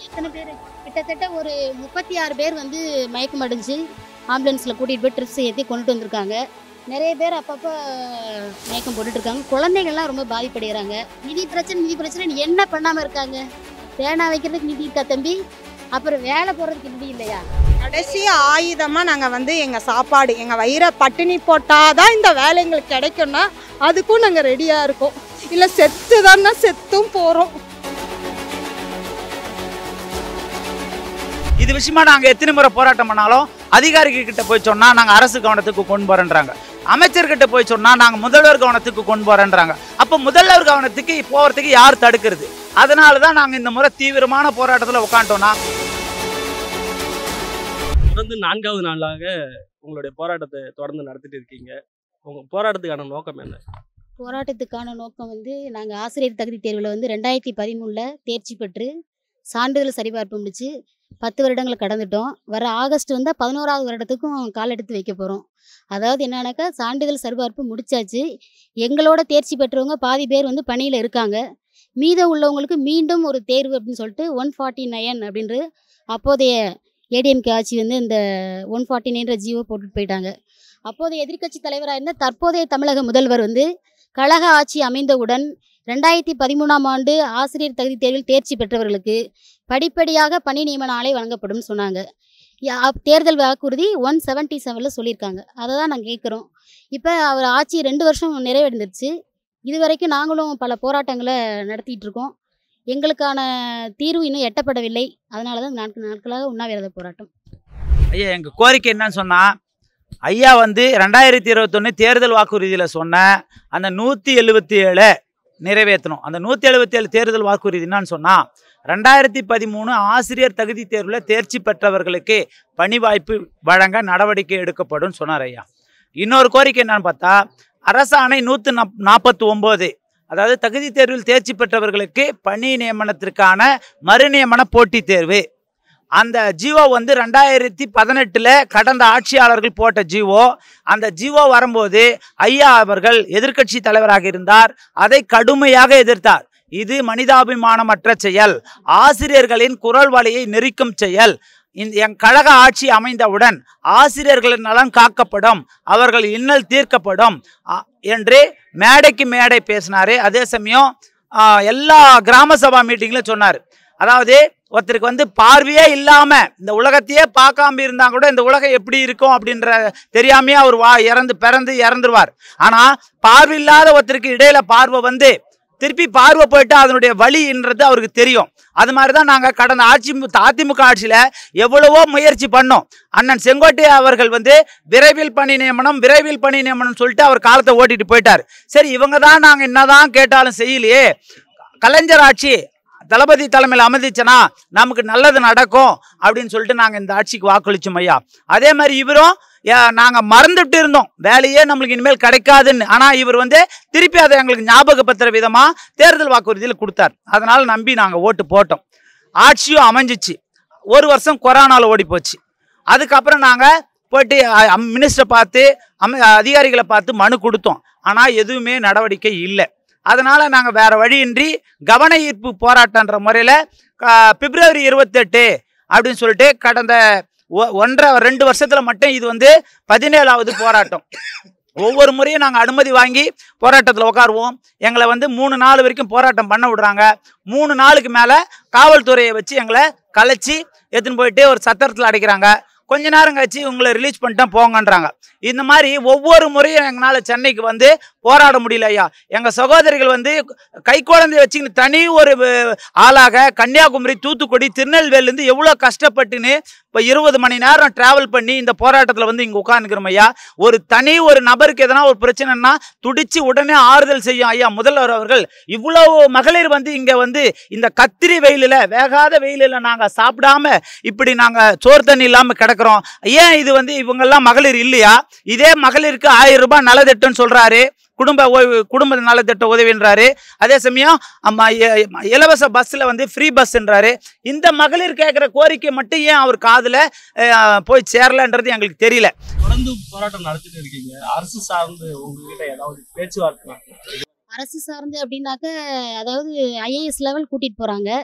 எத்தனை பேர் கிட்டத்தட்ட ஒரு முப்பத்தி ஆறு பேர் வந்து மயக்கம் அடைஞ்சு ஆம்புலன்ஸில் கூட்டிகிட்டு போய் ட்ரிப்ஸ் ஏற்றி கொண்டுட்டு வந்திருக்காங்க நிறைய பேர் அப்பப்போ மயக்கம் போட்டுட்டு இருக்காங்க குழந்தைகள்லாம் ரொம்ப பாதிப்படைகிறாங்க நிதி பிரச்சனை நிதி பிரச்சனை என்ன பண்ணாமல் இருக்காங்க பேனா வைக்கிறதுக்கு நிதி இருக்கா தம்பி அப்புறம் வேலை போடுறதுக்கு நிதி இல்லையா கடைசி ஆயுதமாக நாங்கள் வந்து எங்கள் சாப்பாடு எங்கள் வயிறை பட்டினி போட்டால் தான் இந்த வேலை எங்களுக்கு கிடைக்கும்னா அதுக்கும் நாங்கள் ரெடியாக இருக்கோம் இல்லை செத்து தானே செத்தும் போகிறோம் இது விஷயமா நாங்க எத்தனை முறை போராட்டம் பண்ணாலும் அதிகாரிகள் கிட்ட போய் சொன்னா நாங்க அரசு கவனத்துக்கு கொண்டு போறேன்றாங்க அமைச்சர்கிட்ட போய் சொன்னா நாங்க முதல்வர் கவனத்துக்கு கொண்டு போறேன்றாங்க அப்ப முதல்வர் கவனத்துக்கு போறதுக்கு யார் தடுக்கிறது அதனால தான் நாங்க இந்த முறை தீவிரமான போராட்டத்துல உட்காந்துட்டோம்னா தொடர்ந்து நான்காவது நாளாக உங்களுடைய போராட்டத்தை தொடர்ந்து நடத்திட்டு இருக்கீங்க உங்க போராட்டத்துக்கான நோக்கம் என்ன போராட்டத்துக்கான நோக்கம் வந்து நாங்கள் ஆசிரியர் தகுதி தேர்வில் வந்து ரெண்டாயிரத்தி பதிமூணில் தேர்ச்சி பெற்று சான்றிதழ் சரிபார்ப்பு முடிச்சு பத்து வருடங்கள் கடந்துட்டோம் வர ஆகஸ்ட் வந்தால் பதினோராவது வருடத்துக்கும் கால் எடுத்து வைக்க போகிறோம் அதாவது என்னன்னாக்கா சான்றிதழ் சரிபார்ப்பு முடிச்சாச்சு எங்களோட தேர்ச்சி பெற்றவங்க பாதி பேர் வந்து பணியில் இருக்காங்க மீதம் உள்ளவங்களுக்கு மீண்டும் ஒரு தேர்வு அப்படின்னு சொல்லிட்டு ஒன் ஃபார்ட்டி நயன் அப்படின்ற அப்போதைய ஏடிஎம்கே ஆட்சி வந்து இந்த ஒன் ஃபார்ட்டி நைன்ற ஜியோ போட்டுட்டு போயிட்டாங்க அப்போதைய எதிர்க்கட்சி தலைவராக இருந்த தற்போதைய தமிழக முதல்வர் வந்து கழக ஆட்சி அமைந்தவுடன் ரெண்டாயிரத்தி பதிமூணாம் ஆண்டு ஆசிரியர் தகுதி தேர்வில் தேர்ச்சி பெற்றவர்களுக்கு படிப்படியாக பணி நியமன ஆணை வழங்கப்படும் சொன்னாங்க யா- அப்- தேர்தல் வாக்குறுதி ஒன் செவன்ட்டி செவனில் சொல்லியிருக்காங்க அதை தான் நாங்கள் கேட்குறோம் இப்போ அவர் ஆட்சி ரெண்டு வருஷம் நிறைவடைந்துருச்சு இது வரைக்கும் நாங்களும் பல போராட்டங்களை நடத்திட்டு இருக்கோம் எங்களுக்கான தீர்வு இன்னும் எட்டப்படவில்லை அதனால தான் நான்கு நாட்களாக உண்ணாவிரத போராட்டம் ஐயா எங்க கோரிக்கை என்னன்னு சொன்னா ஐயா வந்து ரெண்டாயிரத்தி இருபத்தொன்னு தேர்தல் வாக்குறுதியில சொன்ன அந்த நூத்தி எழுபத்தி ஏழு நிறைவேற்றணும் அந்த நூத்தி எழுபத்தி ஏழு தேர்தல் வாக்குறுதி என்னன்னு சொன்னா ரெண்டாயிரத்தி பதிமூணு ஆசிரியர் தகுதி தேர்வில் தேர்ச்சி பெற்றவர்களுக்கு பணி வாய்ப்பு வழங்க நடவடிக்கை எடுக்கப்படும் சொன்னார் ஐயா இன்னொரு கோரிக்கை என்னன்னு பார்த்தா அரசாணை நூற்று நப் நாற்பத்தி ஒம்பது அதாவது தகுதி தேர்வில் தேர்ச்சி பெற்றவர்களுக்கு பணி நியமனத்திற்கான மறுநியமன போட்டித் தேர்வு அந்த ஜியோ வந்து ரெண்டாயிரத்தி பதினெட்டில் கடந்த ஆட்சியாளர்கள் போட்ட ஜியோ அந்த ஜியோ வரும்போது ஐயா அவர்கள் எதிர்க்கட்சி தலைவராக இருந்தார் அதை கடுமையாக எதிர்த்தார் இது மனிதாபிமானமற்ற செயல் ஆசிரியர்களின் குரல் வலையை நெரிக்கும் செயல் இந்த என் கழக ஆட்சி அமைந்தவுடன் ஆசிரியர்களின் நலன் காக்கப்படும் அவர்கள் இன்னல் தீர்க்கப்படும் அ- என்று மேடைக்கு மேடை பேசினாரு அதே சமயம் ஆ, எல்லா கிராம சபா மீட்டிங்ல சொன்னார் அதாவது ஒருத்தருக்கு வந்து பார்வையே இல்லாம இந்த உலகத்தையே பார்க்காம இருந்தா கூட இந்த உலகம் எப்படி இருக்கும் அப்படின்ற தெரியாமையே அவர் வா இறந்து பிறந்து இறந்துருவார் ஆனா பார்வை இல்லாத ஒருத்தருக்கு இடையில பார்வை வந்து திருப்பி பார்வை போயிட்டு அதனுடைய வழின்றது அவருக்கு தெரியும் அது மாதிரி தான் நாங்கள் கடந்த ஆட்சி அதிமுக ஆட்சியில் எவ்வளவோ முயற்சி பண்ணோம் அண்ணன் செங்கோட்டை அவர்கள் வந்து விரைவில் பணி நியமனம் விரைவில் பணி நியமனம் சொல்லிட்டு அவர் காலத்தை ஓட்டிட்டு போயிட்டார் சரி இவங்க தான் நாங்கள் என்னதான் கேட்டாலும் செய்யலையே கலைஞர் ஆட்சி தளபதி தலைமையில் அமைதிச்சனா நமக்கு நல்லது நடக்கும் அப்படின்னு சொல்லிட்டு நாங்கள் இந்த ஆட்சிக்கு வாக்களிச்சோம் ஐயா அதே மாதிரி இவரும் நாங்கள் மறந்துட்டு இருந்தோம் வேலையே நம்மளுக்கு இனிமேல் கிடைக்காதுன்னு ஆனால் இவர் வந்து திருப்பி அதை எங்களுக்கு ஞாபகப்படுத்துகிற விதமாக தேர்தல் வாக்குறுதியில் கொடுத்தார் அதனால் நம்பி நாங்கள் ஓட்டு போட்டோம் ஆட்சியும் அமைஞ்சிச்சு ஒரு வருஷம் கொரோனாவில் ஓடி போச்சு அதுக்கப்புறம் நாங்கள் போயிட்டு மினிஸ்டரை பார்த்து அம அதிகாரிகளை பார்த்து மனு கொடுத்தோம் ஆனால் எதுவுமே நடவடிக்கை இல்லை அதனால் நாங்கள் வேறு வழியின்றி கவன ஈர்ப்பு போராட்டன்ற முறையில் பிப்ரவரி இருபத்தெட்டு அப்படின்னு சொல்லிட்டு கடந்த ஒ- ஒன்றரை ரெண்டு வருஷத்தில் மட்டும் இது வந்து பதினேழாவது போராட்டம் ஒவ்வொரு முறையும் நாங்கள் அனுமதி வாங்கி போராட்டத்தில் உட்காருவோம் எங்களை வந்து மூணு நாள் வரைக்கும் போராட்டம் பண்ண விடுறாங்க மூணு நாளுக்கு மேலே காவல்துறையை வச்சு எங்களை கலைச்சி எடுத்துன்னு போயிட்டு ஒரு சத்திரத்தில் அடைக்கிறாங்க கொஞ்ச நேரம் கழிச்சு உங்களை ரிலீஸ் பண்ணிட்டா போங்கன்றாங்க இந்த மாதிரி ஒவ்வொரு முறையும் எங்களால் சென்னைக்கு வந்து போராட முடியல ஐயா எங்கள் சகோதரிகள் வந்து கை குழந்தைய வச்சுக்கின்னு தனி ஒரு அஹ், ஆளாக கன்னியாகுமரி தூத்துக்குடி திருநெல்வேலிலேருந்து எவ்வளோ கஷ்டப்பட்டுன்னு இப்போ இருபது மணி நேரம் டிராவல் பண்ணி இந்த போராட்டத்தில் வந்து இங்கே உட்காந்துக்கிறோம் ஐயா ஒரு தனி ஒரு நபருக்கு எதனா ஒரு பிரச்சனைனா துடிச்சு உடனே ஆறுதல் செய்யும் ஐயா முதல்வர் அவர்கள் இவ்வளவு மகளிர் வந்து இங்கே வந்து இந்த கத்திரி வெயிலில் வேகாத வெயிலில் நாங்கள் சாப்பிடாம இப்படி நாங்கள் சோறு தண்ணி இல்லாமல் கிடக்குறோம் ஏன் இது வந்து இவங்கெல்லாம் மகளிர் இல்லையா இதே மகளிருக்கு ஆயிரம் ரூபாய் நலத்திட்டம்னு சொல்கிறாரு குடும்ப ஓய்வு குடும்ப நலத்திட்ட உதவின்றாரு அதே சமயம் அம்மா இ- இலவச பஸ்ஸில் வந்து ஃப்ரீ பஸ்ன்றாரு இந்த மகளிர் கேட்குற கோரிக்கை மட்டும் ஏன் அவர் காதில் போய் சேரலன்றது எங்களுக்கு தெரியல தொடர்ந்து போராட்டம் நடத்திட்டு இருக்கீங்க அரசு சார்ந்து உங்ககிட்ட ஏதாவது பேச்சுவார்த்தை அரசு சார்ந்து அப்படின்னாக்க அதாவது ஐஏஎஸ் லெவல் கூட்டிகிட்டு போகிறாங்க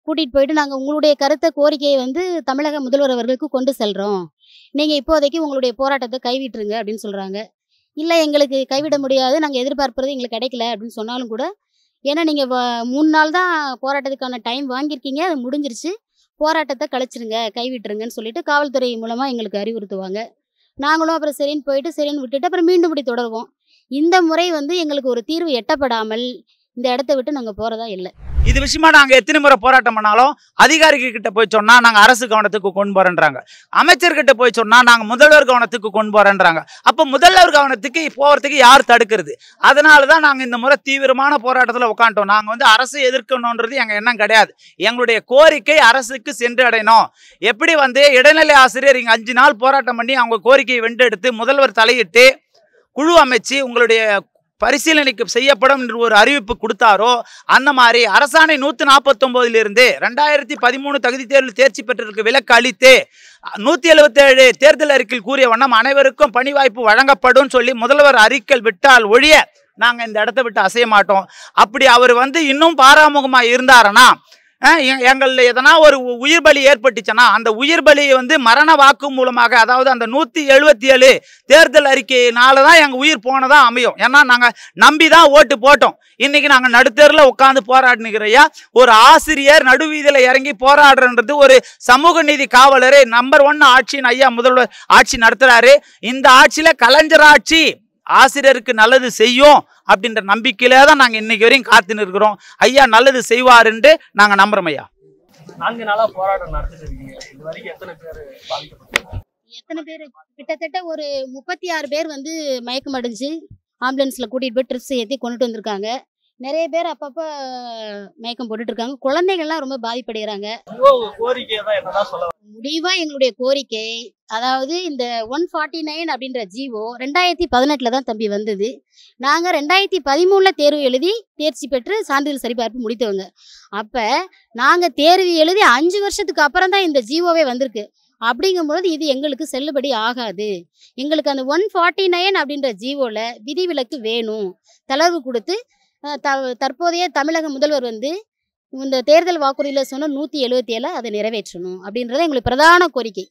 கூட்டிகிட்டு போயிட்டு நாங்கள் உங்களுடைய கருத்தை கோரிக்கையை வந்து தமிழக முதல்வர் அவர்களுக்கு கொண்டு செல்கிறோம் நீங்கள் இப்போதைக்கு உங்களுடைய போராட்டத்தை கைவிட்டுருங்க அப்படின்னு சொல்கிறாங்க இல்லை எங்களுக்கு கைவிட முடியாது நாங்கள் எதிர்பார்ப்பது எங்களுக்கு கிடைக்கல அப்படின்னு சொன்னாலும் கூட ஏன்னா நீங்கள் மூணு நாள் தான் போராட்டத்துக்கான டைம் வாங்கியிருக்கீங்க அது முடிஞ்சிருச்சு போராட்டத்தை கழிச்சிருங்க கைவிட்டுருங்கன்னு சொல்லிட்டு காவல்துறை மூலமாக எங்களுக்கு அறிவுறுத்துவாங்க நாங்களும் அப்புறம் சரின்னு போயிட்டு சரின்னு விட்டுட்டு அப்புறம் மீண்டும் இப்படி தொடருவோம் இந்த முறை வந்து எங்களுக்கு ஒரு தீர்வு எட்டப்படாமல் இந்த இடத்த விட்டு நாங்கள் போகிறதா இல்லை இது விஷயமா நாங்க எத்தனை முறை போராட்டம் பண்ணாலும் அதிகாரிகள் கிட்ட போய் சொன்னா நாங்க அரசு கவனத்துக்கு கொண்டு போறேன்றாங்க அமைச்சர்கிட்ட போய் சொன்னா நாங்க முதல்வர் கவனத்துக்கு கொண்டு போறேன்றாங்க அப்ப முதல்வர் கவனத்துக்கு போறதுக்கு யார் தடுக்கிறது அதனால தான் நாங்க இந்த முறை தீவிரமான போராட்டத்துல உட்காந்துட்டோம் நாங்க வந்து அரசை எதிர்க்கணுன்றது எங்க எண்ணம் கிடையாது எங்களுடைய கோரிக்கை அரசுக்கு சென்று அடையணும் எப்படி வந்து இடைநிலை ஆசிரியர் இங்க அஞ்சு நாள் போராட்டம் பண்ணி அவங்க கோரிக்கையை வென்றெடுத்து முதல்வர் தலையிட்டு குழு அமைச்சு உங்களுடைய பரிசீலனைக்கு செய்யப்படும் என்று ஒரு அறிவிப்பு கொடுத்தாரோ அந்த மாதிரி அரசாணை நூற்றி நாற்பத்தொம்போதிலிருந்து ரெண்டாயிரத்தி பதிமூணு தகுதி தேர்வில் தேர்ச்சி பெற்றதற்கு விலக்கு அளித்து நூற்றி எழுபத்தேழு தேர்தல் அறிக்கையில் கூறிய வண்ணம் அனைவருக்கும் பணி வாய்ப்பு வழங்கப்படும் சொல்லி முதல்வர் அறிக்கை விட்டால் ஒழிய நாங்கள் இந்த இடத்த விட்டு அசைய மாட்டோம் அப்படி அவர் வந்து இன்னும் பாராமுகமாக இருந்தாருன்னா எங்களில் எதனா ஒரு உ- உயிர் பலி ஏற்பட்டுச்சுன்னா அந்த உயிர் பலி வந்து மரண வாக்கு மூலமாக அதாவது அந்த நூற்றி எழுபத்தி ஏழு தேர்தல் அறிக்கையினால தான் எங்கள் உயிர் போனதா அமையும் ஏன்னா நாங்கள் நம்பி தான் ஓட்டு போட்டோம் இன்னைக்கு நாங்கள் நடுத்தேரில் உட்காந்து போராடினுக்கிறையா ஒரு ஆசிரியர் நடுவீதியில் இறங்கி போராடுறன்றது ஒரு சமூக நீதி காவலர் நம்பர் ஒன் ஆட்சியின் ஐயா முதல்வர் ஆட்சி நடத்துறாரு இந்த ஆட்சியில் கலைஞர் ஆட்சி ஆசிரியருக்கு நல்லது செய்யும் அப்படின்ற நம்பிக்கையில தான் நாங்கள் இன்னைக்கு வரையும் காத்து நிற்கிறோம் ஐயா நல்லது செய்வாருன்ட்டு நாங்கள் நம்புறோம் ஐயா நான்கு நாளா போராட்டம் நடத்திட்டு இருக்கீங்க இது வரைக்கும் எத்தனை பேர் பாதிக்கப்பட்டாங்க எத்தனை பேர் கிட்டத்தட்ட ஒரு முப்பத்தி ஆறு பேர் வந்து மயக்கம் அடைஞ்சு ஆம்புலன்ஸில் கூட்டிகிட்டு போய் ட்ரிப்ஸ் ஏற்றி கொண்டுட்டு வந்திருக்காங்க நிறைய பேர் அப்பப்போ மயக்கம் போட்டுட்டு இருக்காங்க குழந்தைகள்லாம் ரொம்ப பாதிப்படைகிறாங்க உங்க கோரிக்கை தான் என்னதான் சொல்ல முடிவாக எங்களுடைய கோரிக்கை அதாவது இந்த ஒன் ஃபார்ட்டி நைன் அப்படின்ற ஜீவோ ரெண்டாயிரத்தி பதினெட்டில் தான் தம்பி வந்தது நாங்கள் ரெண்டாயிரத்தி பதிமூணில் தேர்வு எழுதி தேர்ச்சி பெற்று சான்றிதழ் சரிபார்ப்பு முடித்தவங்க அப்போ நாங்கள் தேர்வு எழுதி அஞ்சு வருஷத்துக்கு அப்புறம் தான் இந்த ஜீவோவே வந்திருக்கு அப்படிங்கும்பொழுது இது எங்களுக்கு செல்லுபடி ஆகாது எங்களுக்கு அந்த ஒன் ஃபார்ட்டி நைன் அப்படின்ற ஜீவோவில் விதிவிலக்கு வேணும் தளர்வு கொடுத்து அஹ், த தற்போதைய தமிழக முதல்வர் வந்து இந்த தேர்தல் வாக்குறுதியில் சொன்ன நூற்றி எழுபத்தி ஏழை அதை நிறைவேற்றணும் அப்படின்றது எங்களுக்கு பிரதான கோரிக்கை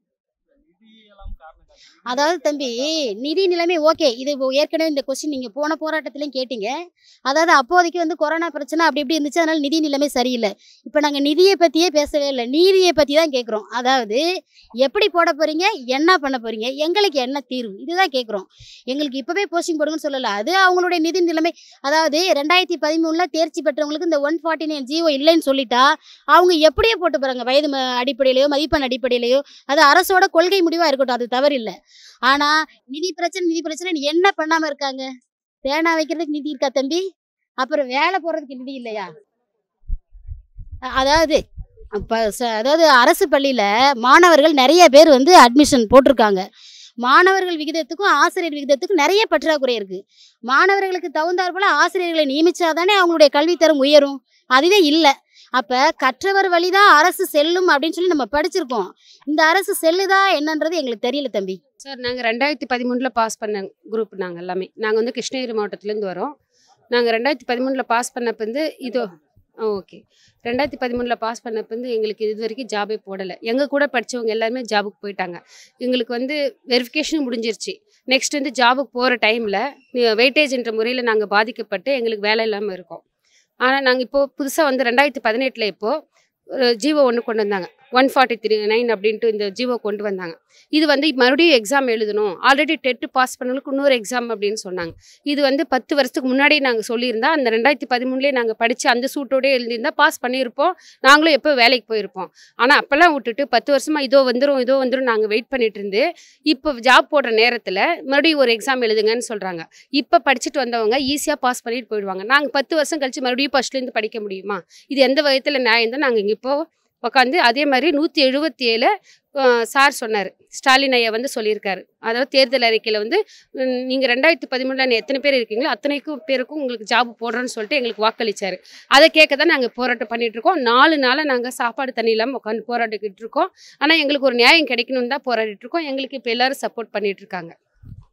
நிதியெல்லாம் காரணம் காட்டி அதாவது தம்பி நிதி நிலைமை ஓகே இது இப்போ ஏற்கனவே இந்த கொஸ்டின் நீங்கள் போன போராட்டத்திலையும் கேட்டீங்க அதாவது அப்போதைக்கு வந்து கொரோனா பிரச்சனை அப்படி இப்படி இருந்துச்சு அதனால நிதி நிலைமை சரியில்லை இப்போ நாங்கள் நிதியை பற்றியே பேசவே இல்லை நீதியை பற்றி தான் கேட்குறோம் அதாவது எப்படி போட போகிறீங்க என்ன பண்ண போகிறீங்க எங்களுக்கு என்ன தீர்வு இதுதான் கேட்குறோம் எங்களுக்கு இப்போவே போஸ்டிங் போடுங்கன்னு சொல்லலை அது அவங்களுடைய நிதி நிலைமை அதாவது ரெண்டாயிரத்தி பதிமூணில் தேர்ச்சி பெற்றவங்களுக்கு இந்த ஒன் ஃபார்ட்டி நைன் ஜீவோ இல்லைன்னு சொல்லிட்டா அவங்க எப்படியே போட்டு போகிறாங்க வயது ம- அடிப்படையிலையோ மதிப்பெண் அடிப்படையிலையோ அது அரசோட கொள்கை முடிவாக இருக்கட்டும் அது தவறில்லை ஆனால் நிதி பிரச்சனை நிதி பிரச்சனை என்ன பண்ணாமல் இருக்காங்க பேனா வைக்கிறதுக்கு நிதி இருக்கா தம்பி அப்புறம் வேலை போடுறதுக்கு நிதி இல்லையா அ- அதாவது அப்ப ச- அதாவது அரசு பள்ளியில் மாணவர்கள் நிறைய பேர் வந்து அட்மிஷன் போட்டிருக்காங்க மாணவர்கள் விகிதத்துக்கும் ஆசிரியர் விகிதத்துக்கும் நிறைய பற்றாக்குறை இருக்கு மாணவர்களுக்கு தகுந்தாற் போல ஆசிரியர்களை நியமிச்சாதானே அவங்களுடைய கல்வித்தரம் உயரும் அதுவே இல்லை அப்ப கற்றவர் வழிதான் அரசு செல்லும் அப்படின்னு சொல்லி நம்ம படிச்சிருக்கோம் இந்த அரசு செல்லுதா என்னன்றது எங்களுக்கு தெரியல தம்பி சார் நாங்கள் ரெண்டாயிரத்தி பதிமூணில் பாஸ் பண்ண குரூப் நாங்கள் எல்லாமே நாங்கள் வந்து கிருஷ்ணகிரி மாவட்டத்துலேருந்து வரோம் நாங்கள் ரெண்டாயிரத்தி பதிமூணில் பாஸ் பண்ணப்ப வந்து இது ஓகே ரெண்டாயிரத்தி பதிமூணில் பாஸ் பண்ணப்ப வந்து எங்களுக்கு இது வரைக்கும் ஜாபே போடலை எங்கள் கூட படித்தவங்க எல்லாருமே ஜாபுக்கு போயிட்டாங்க எங்களுக்கு வந்து வெரிஃபிகேஷன் முடிஞ்சிருச்சு நெக்ஸ்ட் வந்து ஜாபுக்கு போகிற டைமில் வெயிட்டேஜ்ன்ற முறையில் நாங்கள் பாதிக்கப்பட்டு எங்களுக்கு வேலை இல்லாமல் இருக்கோம் ஆனால் நாங்கள் இப்போது புதுசாக வந்து ரெண்டாயிரத்தி பதினெட்டில் இப்போது ஜீவோ ஒன்று கொண்டு வந்தாங்க ஒன் ஃபார்ட்டி த்ரீ நைன் அப்படின்ட்டு இந்த ஜீவோ கொண்டு வந்தாங்க இது வந்து மறுபடியும் எக்ஸாம் எழுதணும் ஆல்ரெடி டெட்டு பாஸ் பண்ணவங்களுக்கு இன்னொரு எக்ஸாம் அப்படின்னு சொன்னாங்க இது வந்து பத்து வருஷத்துக்கு முன்னாடியே நாங்கள் சொல்லியிருந்தா அந்த ரெண்டாயிரத்தி பதிமூணுலேயே நாங்கள் படித்து அந்த சூட்டோடய எழுதியிருந்தா பாஸ் பண்ணியிருப்போம் நாங்களும் எப்போ வேலைக்கு போயிருப்போம் ஆனால் அப்போல்லாம் விட்டுட்டு பத்து வருஷமாக இதோ வந்துடும் இதோ வந்துடும் நாங்கள் வெயிட் பண்ணிட்டு இருந்து இப்போ ஜாப் போடுற நேரத்தில் மறுபடியும் ஒரு எக்ஸாம் எழுதுங்கன்னு சொல்கிறாங்க இப்போ படிச்சுட்டு வந்தவங்க ஈஸியாக பாஸ் பண்ணிட்டு போயிடுவாங்க நாங்கள் பத்து வருஷம் கழிச்சு மறுபடியும் ஃபஸ்ட்லேருந்து படிக்க முடியுமா இது எந்த விதத்தில் நியாயம் தான் நாங்கள் இங்கே இப்போ உட்காந்து அதே மாதிரி நூற்றி எழுபத்தி ஏழு சார் சொன்னார் ஸ்டாலின் ஐயா வந்து சொல்லியிருக்காரு அதாவது தேர்தல் அறிக்கையில் வந்து நீங்கள் ரெண்டாயிரத்தி பதிமூணில் எத்தனை பேர் இருக்கீங்களோ அத்தனைக்கும் பேருக்கும் உங்களுக்கு ஜாப் போடுறேன்னு சொல்லிட்டு எங்களுக்கு வாக்களிச்சாரு அதை கேட்க தான் நாங்கள் போராட்டம் பண்ணிட்டு இருக்கோம் நாலு நாளாக நாங்கள் சாப்பாடு தண்ணி இல்லாமல் உட்காந்து போராடிக்கிட்டு இருக்கோம் ஆனால் எங்களுக்கு ஒரு நியாயம் கிடைக்கணும்னு தான் போராடிட்டு இருக்கோம் எங்களுக்கு இப்போ எல்லாரும் சப்போர்ட் பண்ணிட்டு இருக்காங்க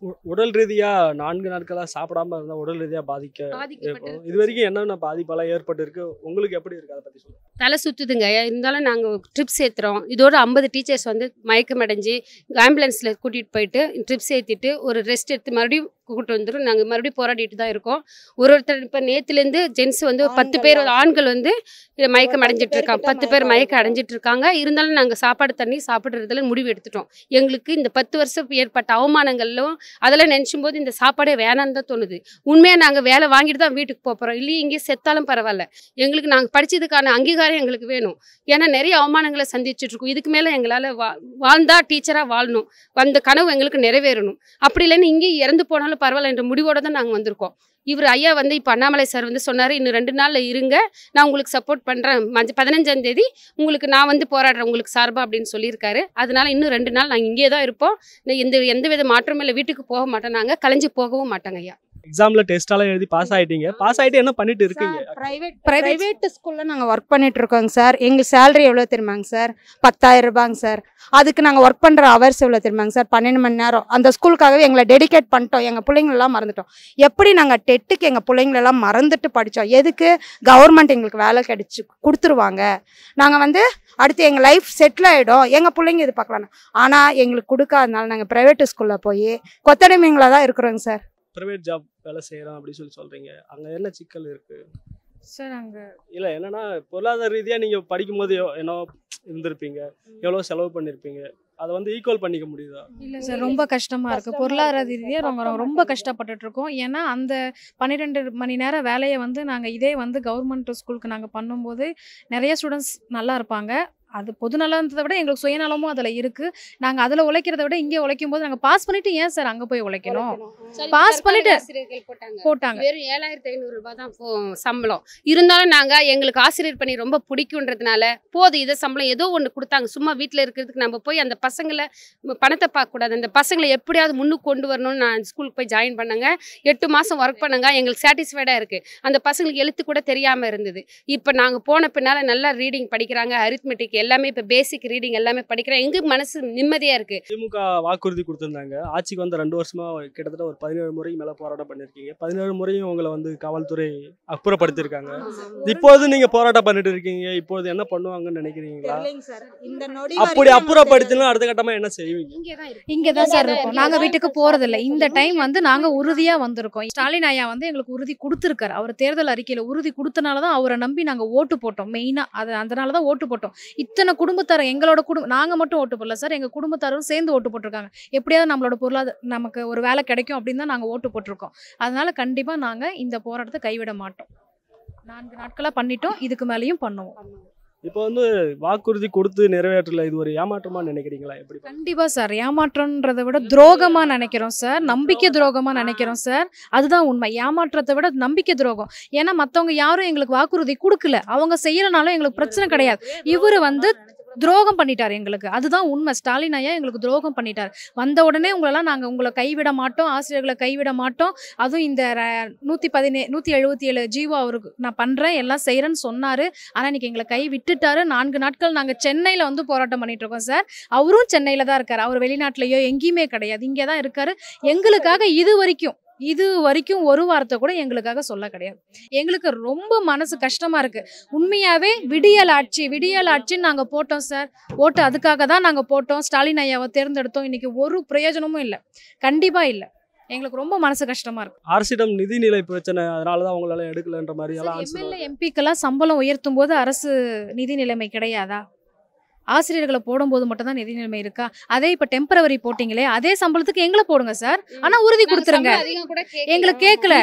உ- உடல் ரீதியா நான்கு நாட்களா சாப்பிடாம இருந்தா உடல் ரீதியா பாதிக்க பாதிக்கப்பட்டு இருக்கும். இது வரைக்கும் என்னென்ன பாதிப்பெல்லாம் ஏற்பட்டு இருக்கு உங்களுக்கு எப்படி இருக்கு அதை பத்தி சொல்லுங்க தலை சுற்றுதுங்க இருந்தாலும் நாங்கள் ட்ரிப்ஸ் ஏற்றுறோம் இதோட ஐம்பது டீச்சர்ஸ் வந்து மயக்கம் அடைஞ்சு ஆம்புலன்ஸில் கூட்டிகிட்டு போயிட்டு ட்ரிப்ஸ் ஏற்றிட்டு ஒரு ரெஸ்ட் எடுத்து மறுபடியும் கூப்பிட்டு வந்துடும் நாங்கள் மறுபடியும் போராடிட்டு தான் இருக்கோம் ஒரு ஒருத்தர் இப்போ நேற்றுலேருந்து ஜென்ஸ் வந்து ஒரு பத்து பேர் ஆண்கள் ஆண்கள் வந்து இது மயக்கம் ஒரு அடைஞ்சிட்டு பத்து இருக்காங்க பேர்கிட்ட பத்து பேர் மயக்கம் மயக்கம் அடைஞ்சிட்டு இருக்காங்க இருந்தாலும் நாங்கள் சாப்பாடு தண்ணி சாப்பிட்றதுல முடிவு எடுத்துட்டோம் எங்களுக்கு இந்த பத்து வருஷம் ஏற்பட்ட அவமானங்களும் அதெல்லாம் நினச்சும் போது இந்த சாப்பாடே வேணான்னு தான் தோணுது உண்மையாக நாங்கள் வேலை வாங்கிட்டு தான் வீட்டுக்கு போக போகிறோம் இல்லையே இங்கே செத்தாலும் பரவாயில்ல எங்களுக்கு நாங்கள் படிச்சதுக்கான அங்கீகாரம் எங்களுக்கு வேணும் ஏன்னா நிறைய அவமானங்களை சந்திச்சுட்டு இருக்கோம் இதுக்கு மேலே எங்களால் வா வாழ்ந்தா டீச்சராக வாழணும் அந்த கனவு எங்களுக்கு நிறைவேறணும் அப்படி இல்லைன்னு இங்கே இறந்து போனாலும் பரவாயில்ல என்ற முடிவோட தான் நாங்கள் வந்திருக்கோம் இவர் ஐயா வந்து இப்போ அண்ணாமலை சார் வந்து சொன்னார் இன்னும் ரெண்டு நாளில் இருங்க நான் உங்களுக்கு சப்போர்ட் பண்ணுறேன் மஞ்ச பதினஞ்சாம் தேதி உங்களுக்கு நான் வந்து போராடுறேன் உங்களுக்கு சார்பா அப்படின்னு சொல்லியிருக்காரு அதனால இன்னும் ரெண்டு நாள் நாங்கள் இங்கே தான் இருப்போம் நான் எந்த எந்த வித மாற்றமும் இல்லை வீட்டுக்கு போக மாட்டோம் நாங்கள் கலைஞ்சு போகவும் மாட்டோங்க ஐயா எக்ஸாம்ல டெஸ்டாலாம் எழுதி பாஸ் ஆயிட்டீங்க பாஸ் ஆயிட்டு என்ன பண்ணிட்டு இருக்கீங்க பிரைவேட் Private- பிரைவேட் ஸ்கூல்ல நாங்க ஒர்க் பண்ணிட்டு இருக்கோங்க சார் எங்களுக்கு சேலரி எவ்வளவு தெரியுமாங்க சார் பத்தாயிரம் ரூபாங்க சார் அதுக்கு நாங்க ஒர்க் பண்ற ஹவர்ஸ் எவ்வளவு தெரியுமாங்க சார் பன்னெண்டு மணி நேரம் அந்த ஸ்கூலுக்காகவே எங்களை டெடிகேட் பண்ணிட்டோம் எங்க பிள்ளைங்களெல்லாம் மறந்துட்டோம் எப்படி நாங்க டெட்டுக்கு எங்க பிள்ளைங்களெல்லாம் மறந்துட்டு படிச்சோம் எதுக்கு கவர்மெண்ட் எங்களுக்கு வேலை கிடைச்சு கொடுத்துருவாங்க நாங்க வந்து அடுத்து எங்க லைஃப் செட்டில் ஆயிடும் எங்க பிள்ளைங்க இது பார்க்கலாம் ஆனா எங்களுக்கு கொடுக்காதனால நாங்க பிரைவேட் ஸ்கூல்ல போய் கொத்தடிமைங்களா தான் இருக்கிறோங்க சார் பிரைவேட் ஜாப் வேலை செய்யறோம் அப்படின்னு சொல்லி சொல்றீங்க அங்க என்ன சிக்கல் இருக்கு சார் அங்க இல்ல என்னன்னா பொருளாதார ரீதியா நீங்க படிக்கும் போது என்ன இருந்திருப்பீங்க எவ்வளவு செலவு பண்ணிருப்பீங்க அதை வந்து ஈக்குவல் பண்ணிக்க முடியுதா இல்ல சார் ரொம்ப கஷ்டமா இருக்கு கஷ்டமா பொருளாதார இருக்கு. ரீதியா ரொம்ப ரொம்ப- ரொம்ப கஷ்டப்பட்டுட்டு இருக்கோம் ஏன்னா அந்த பன்னிரெண்டு மணி நேர வேலையை வந்து நாங்க இதே வந்து கவர்மெண்ட் ஸ்கூலுக்கு நாங்க பண்ணும்போது நிறைய ஸ்டூடெண்ட்ஸ் நல்லா இருப்பாங்க அது பொதுநலன்றதை விட எங்களுக்கு சுயநலமும் அதுல இருக்கு நாங்க அதுல உழைக்கிறத விட இங்கே உழைக்கும் போது நாங்க பாஸ் பண்ணிட்டு ஏன் சார் அங்க போய் உழைக்கணும் Pass பண்ணிட்டு- ஆசிரியர்கள் போட்டாங்க போட்டாங்க வெறும் ஏழாயிரத்தி ஐநூறு ரூபாய் தான் போ- சம்பளம் இருந்தாலும் நாங்க எங்களுக்கு ஆசிரியர் பணி ரொம்ப பிடிக்குன்றதுனால போதும் இதை சம்பளம் ஏதோ ஒன்று கொடுத்தாங்க சும்மா வீட்டில் இருக்கிறதுக்கு நம்ம போய் அந்த பசங்களை ம- பணத்தை பார்க்கக்கூடாது அந்த பசங்களை எப்படியாவது முன்னுக்கு கொண்டு வரணும்னு நான் ஸ்கூலுக்கு போய் ஜாயின் பண்ணாங்க எட்டு மாதம் ஒர்க் பண்ணாங்க எங்களுக்கு சாட்டிஸ்ஃபைடாக இருக்குது அந்த பசங்களுக்கு எழுத்து கூட தெரியாமல் இருந்தது இப்போ நாங்கள் போன பின்னால் நல்லா ரீடிங் படிக்கிறாங்க அரித்மெட்டிக் எல்லாமே இப்போ பேசிக் ரீடிங் எல்லாமே படிக்கிறாங்க எங்களுக்கு மனசு நிம்மதியாக இருக்குது திமுக வாக்குறுதி கொடுத்திருந்தாங்க ஆட்சிக்கு வந்து ரெண்டு வருஷமா கிட்டத்தட்ட ஒரு பதினேழு முறைக்கு மேல போராட்டம் பண்ணிருக்கீங்க பதினேழு முறையும் உங்களை வந்து காவல்துறை அப்புறப்படுத்திருக்காங்க இப்போது நீங்க போராட்டம் பண்ணிட்டு இருக்கீங்க இப்போது என்ன பண்ணுவாங்கன்னு நினைக்கிறீங்களா இந்த நொடி அப்படி அப்புறப்படுத்தினா அடுத்த கட்டமா என்ன செய்வீங்க இங்கே தான் இருக்கு இங்கே தான் சார் இங்கே இருக்கோம் தான் நாங்கள் இருக்கோம். வீட்டுக்கு போகிறதில்ல இந்த டைம் வந்து நாங்கள் உறுதியாக வந்திருக்கோம் ஸ்டாலின் ஐயா வந்து எங்களுக்கு உறுதி கொடுத்துருக்காரு அவர் தேர்தல் அறிக்கையில் உறுதி கொடுத்தனால தான் அவரை நம்பி நாங்கள் ஓட்டு போட்டோம் மெயினாக அது அதனால தான் ஓட்டு போட்டோம் இத்தனை குடும்பத்தார் எங்களோட குடும்பம் நாங்கள் மட்டும் ஓட்டு போடல சார் எங்கள் குடும்பத்தாரும் சேர்ந்து ஓட்டு போட்டிருக்காங்க எப்படியாவது நம்மளோட பொருளாதார நமக்கு ஒரு வேலை கிடைக்கும் அப்படின்னு தான் நாங்கள் ஓட்டு போட்டிருக்கோம் அதனால கண்டிப்பாக நாங்கள் இந்த போராட்டத்தை கைவிட மாட்டோம் நான்கு நாட்களாக பண்ணிட்டோம் இதுக்கு மேலேயும் பண்ணுவோம் இப்போ வந்து வாக்குறுதி கொடுத்து நிறைவேற்றல இது ஒரு ஏமாற்றமா நினைக்கிறீங்களா எப்படி கண்டிப்பா சார் ஏமாற்றம்ன்றதை விட துரோகமா நினைக்கிறோம் சார் நம்பிக்கை துரோகமா நினைக்கிறோம் சார் அதுதான் உண்மை ஏமாற்றத்தை விட நம்பிக்கை துரோகம் ஏன்னா மத்தவங்க யாரும் எங்களுக்கு வாக்குறுதி கொடுக்கல அவங்க செய்யலனாலும் எங்களுக்கு பிரச்சனை கிடையாது இவரு வந்து துரோகம் பண்ணிட்டார் எங்களுக்கு அதுதான் உண்மை ஸ்டாலின் ஐயா எங்களுக்கு துரோகம் பண்ணிட்டார் வந்த உடனே உங்களெல்லாம் நாங்கள் உங்களை கைவிட மாட்டோம் ஆசிரியர்களை கைவிட மாட்டோம் அதுவும் இந்த ர- நூற்றி பதினே நூற்றி எழுபத்தி ஏழு ஜீவோ அவருக்கு நான் பண்ணுறேன் எல்லாம் செய்கிறேன்னு சொன்னார் ஆனால் இன்னைக்கு எங்களை கை விட்டுட்டாரு நான்கு நாட்கள் நாங்கள் சென்னையில் வந்து போராட்டம் பண்ணிட்டு இருக்கோம் சார் அவரும் சென்னையில் தான் இருக்கார் அவர் வெளிநாட்டிலேயோ எங்கேயுமே கிடையாது இங்கே தான் இருக்காரு எங்களுக்காக இது வரைக்கும் இது வரைக்கும் ஒரு வார்த்தை கூட எங்களுக்காக சொல்ல கிடையாது எங்களுக்கு ரொம்ப மனசு கஷ்டமா இருக்கு உண்மையாவே விடியல் ஆட்சி விடியல் ஆட்சின்னு நாங்க போட்டோம் சார் ஓட்டு அதுக்காக தான் நாங்க போட்டோம் ஸ்டாலின் ஐயாவை தேர்ந்தெடுத்தோம் இன்னைக்கு ஒரு பிரயோஜனமும் இல்லை கண்டிப்பா இல்லை எங்களுக்கு ரொம்ப மனசு கஷ்டமா இருக்கு அரசிடம் நிதிநிலை பிரச்சனை அதனாலதான் உங்களால எடுக்கலன்ற மாதிரி எல்லாம் answer எம்எல்ஏ எம்பிக்கெல்லாம் சம்பளம் உயர்த்தும் போது அரசு நிதி நிலைமை கிடையாதா ஆசிரியர்களை போடும்போது மட்டும் தான் நிதி நிலைமை இருக்கா அதே இப்ப டெம்பரவரி போட்டீங்களே அதே சம்பளத்துக்கு எங்களை போடுங்க சார் ஆனா உறுதி கொடுத்துருங்க எங்களுக்கு கேட்கல.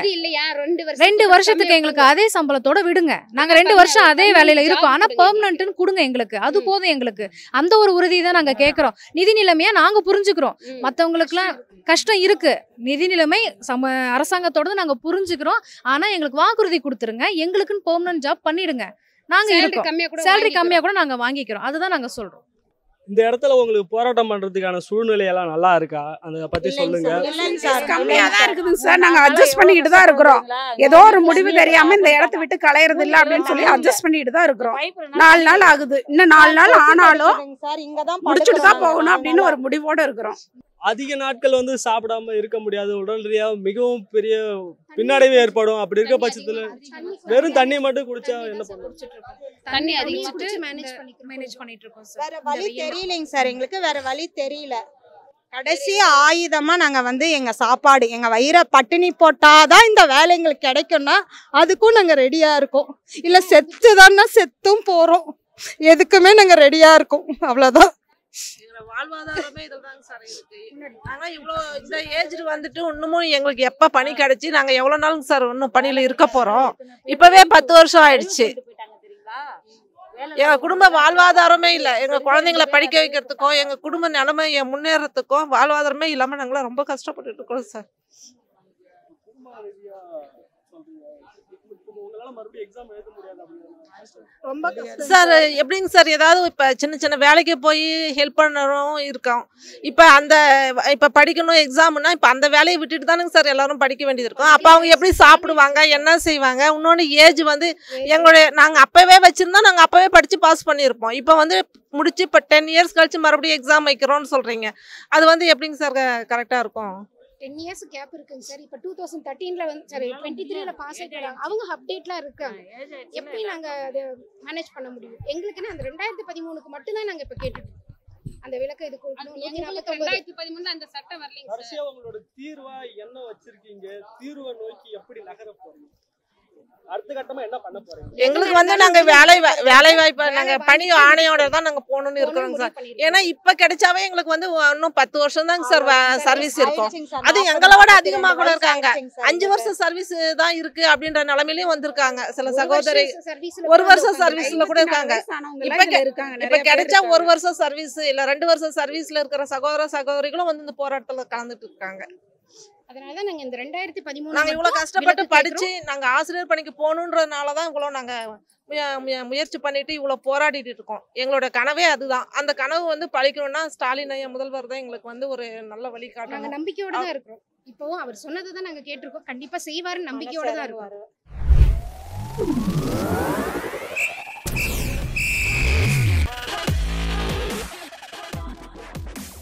ரெண்டு வருஷத்துக்கு எங்களுக்கு அதே சம்பளத்தோட விடுங்க நாங்க ரெண்டு வருஷம் அதே வேலையில இருக்கோம் ஆனா பெர்மனன்ட்னு கொடுங்க எங்களுக்கு அது ம். போதும் எங்களுக்கு அந்த ஒரு உறுதி தான் நாங்க கேக்குறோம் நிதி நிலைமையா நாங்க புரிஞ்சுக்கிறோம் மத்தவங்களுக்குலாம் கஷ்டம் இருக்கு நிதி நிலைமை சம அரசாங்கத்தோட நாங்க புரிஞ்சுக்கிறோம் ஆனா எங்களுக்கு வாக்குறுதி கொடுத்துருங்க எங்களுக்குன்னு பெர்மனன்ட் ஜாப் பண்ணிடுங்க நாங்க இருக்கோம் சேலரி கம்மியா கூட நாங்க வாங்கிக்கிறோம் அதுதான் நாங்க சொல்றோம் இந்த இடத்துல உங்களுக்கு போராட்டம் பண்றதுக்கான சூழ்நிலை எல்லாம் நல்லா இருக்கா அதை பத்தி சொல்லுங்க கம்மியா தான் இருக்குதுங்க சார் நாங்க அட்ஜஸ்ட் பண்ணிக்கிட்டு தான் இருக்கிறோம் ஏதோ ஒரு முடிவு தெரியாம இந்த இடத்த விட்டு கலையறது இல்ல அப்படின்னு சொல்லி அட்ஜஸ்ட் பண்ணிட்டு தான் இருக்கிறோம் நாலு நாள் ஆகுது இன்னும் நாலு நாள் ஆனாலும் முடிச்சுட்டு தான் போகணும் அப்படின்னு ஒரு முடிவோட இருக்கிறோம் அதிக நாட்கள் வந்து சாப்பிடாம இருக்க முடியாது உடல் ரீதியாக மிகவும் பெரிய பின்னடைவு ஏற்படும் அப்படி இருக்க பட்சத்துல வெறும் தண்ணி மட்டும் குடிச்சா என்ன பண்ணுவோம் தண்ணி தண்ணி அதிகமாக குடிச்சு மேனேஜ் மேனேஜ் பண்ணி மேனேஜ் பண்ணிட்டு இருக்கோம் சார் வேற வழி தெரியலைங்க சார் எங்களுக்கு வேற வழி தெரியல கடைசி ஆயுதமா நாங்க வந்து எங்க சாப்பாடு எங்க வயிறை பட்டினி போட்டாதான் இந்த வேலை எங்களுக்கு கிடைக்கும்னா அதுக்கும் நாங்க ரெடியா இருக்கோம் இல்ல செத்து தானே செத்தும் போறோம் எதுக்குமே நாங்க ரெடியா இருக்கோம் அவ்வளவுதான் எங்களோட வாழ்வாதாரமே இதில் தாங்க சார் இருக்கு நாங்கள் இவ்வளோ இந்த ஏஜ்டு வந்துட்டு இன்னமும் எங்களுக்கு எப்போ பணி கிடைச்சி நாங்கள் எவ்வளோ நாளுங்க சார் இன்னும் பணியில் இருக்க போகிறோம் இப்போவே பத்து வருஷம் ஆயிடுச்சு எங்கள் குடும்ப வாழ்வாதாரமே இல்லை எங்கள் குழந்தைங்கள படிக்க வைக்கிறதுக்கோ எங்கள் குடும்ப நிலைமையை முன்னேறத்துக்கோ வாழ்வாதாரமே இல்லாமல் நாங்களாம் ரொம்ப கஷ்டப்பட்டுட்டு இருக்கோம் சார் குடும்ப ரீதியா சொல்றீங்க இப்போ உங்களால மறுபடியும் எக்ஸாம் எழுத முடியாது அப்படின்னு ரொம்ப கஷ்டம் சார் எப்படிங்க சார் ஏதாவது இப்போ சின்ன சின்ன வேலைக்கு போய் ஹெல்ப் பண்ணணும் இருக்கோம் இப்போ அந்த இப்போ படிக்கணும் எக்ஸாம்னா இப்போ அந்த வேலையை விட்டுட்டு தானுங்க சார் எல்லாரும் படிக்க வேண்டியது இருக்கும் அப்போ அவங்க எப்படி சாப்பிடுவாங்க என்ன செய்வாங்க இன்னொன்று ஏஜ் வந்து எங்களுடைய நாங்கள் அப்போவே வச்சுருந்தா நாங்கள் அப்போவே படித்து பாஸ் பண்ணியிருப்போம் இப்போ வந்து முடிச்சு இப்போ டென் இயர்ஸ் கழிச்சு மறுபடியும் எக்ஸாம் வைக்கிறோம்னு சொல்கிறீங்க அது வந்து எப்படிங்க சார் கரெக்டாக இருக்கும் டென் இயர்ஸ் கேப் இருக்குங்க சார் இப்போ டூ தௌசண்ட் தேர்ட்டீனில் வந்து சாரி டுவெண்ட்டி த்ரீல பாஸ் ஆகிட்டாங்க அவங்க அப்டேட்லாம் இருக்காங்க எப்படி நாங்கள் அதை மேனேஜ் பண்ண முடியும் எங்களுக்குன்னு அந்த ரெண்டாயிரத்தி பதிமூணுக்கு மட்டும்தான் நாங்கள் இப்போ கேட்டுட்டு அந்த விளக்கம் இது கொடுக்கணும் நூற்றி எங்களுக்கு நாற்பத்தொம்பது ரெண்டாயிரத்தி பதிமூணுல அந்த சட்டம் வரலைங்க சார் கடைசியா உங்களோட தீர்வா என்ன வச்சிருக்கீங்க தீர்வை நோக்கி எப்படி நகர போறீங்க அடுத்த கட்டமா என்ன பண்ண போறீங்க எங்களுக்கு வந்து நாங்கள் வேலை வா- வேலை வாய்ப்பு நாங்கள் பணி ஆணையோட தான் நாங்கள் போகணுன்னு இருக்கிறோங்க சார் ஏன்னா இப்ப கிடைச்சாவே எங்களுக்கு வந்து இன்னும் பத்து வருஷம் தாங்க சார் சர்வீஸ் இருக்கும் அது எங்களை விட அதிகமா கூட இருக்காங்க அஞ்சு வருஷம் சர்வீஸ் தான் இருக்கு அப்படின்ற நிலைமையிலயும் வந்திருக்காங்க சில சகோதரி ஒரு வருஷம் சர்வீஸ்ல கூட இருக்காங்க இப்ப கெ- இப்ப கிடைச்சா ஒரு வருஷம் சர்வீஸ் இல்ல ரெண்டு வருஷம் சர்வீஸ்ல இருக்கிற சகோதர சகோதரிகளும் வந்து இந்த போராட்டத்துல கலந்துட்டு இருக்காங்க அதனால தான் நாங்கள் இந்த ரெண்டாயிரத்தி பதிமூணு நாங்க இவ்வளவு கஷ்டப்பட்டு படிச்சு நாங்க ஆசிரியர் பணிக்கு போகணுன்றதுனால தான் இவ்வளவு நாங்க முய- முய- முயற்சி பண்ணிட்டு இவ்வளவு போராடிட்டு இருக்கோம் எங்களோட கனவே அதுதான் அந்த கனவு வந்து பழிக்கணும்னா ஸ்டாலின் ஐயா முதல்வர் தான் எங்களுக்கு வந்து ஒரு நல்ல வழி நாங்கள் காட்டணும் நம்பிக்கையோட தான் இருக்கிறோம் இப்போவும் அவர் சொன்னதை தான் நாங்கள் கேட்டிருக்கோம் கண்டிப்பாக செய்வாருன்னு நம்பிக்கையோட தான் இருக்கோம்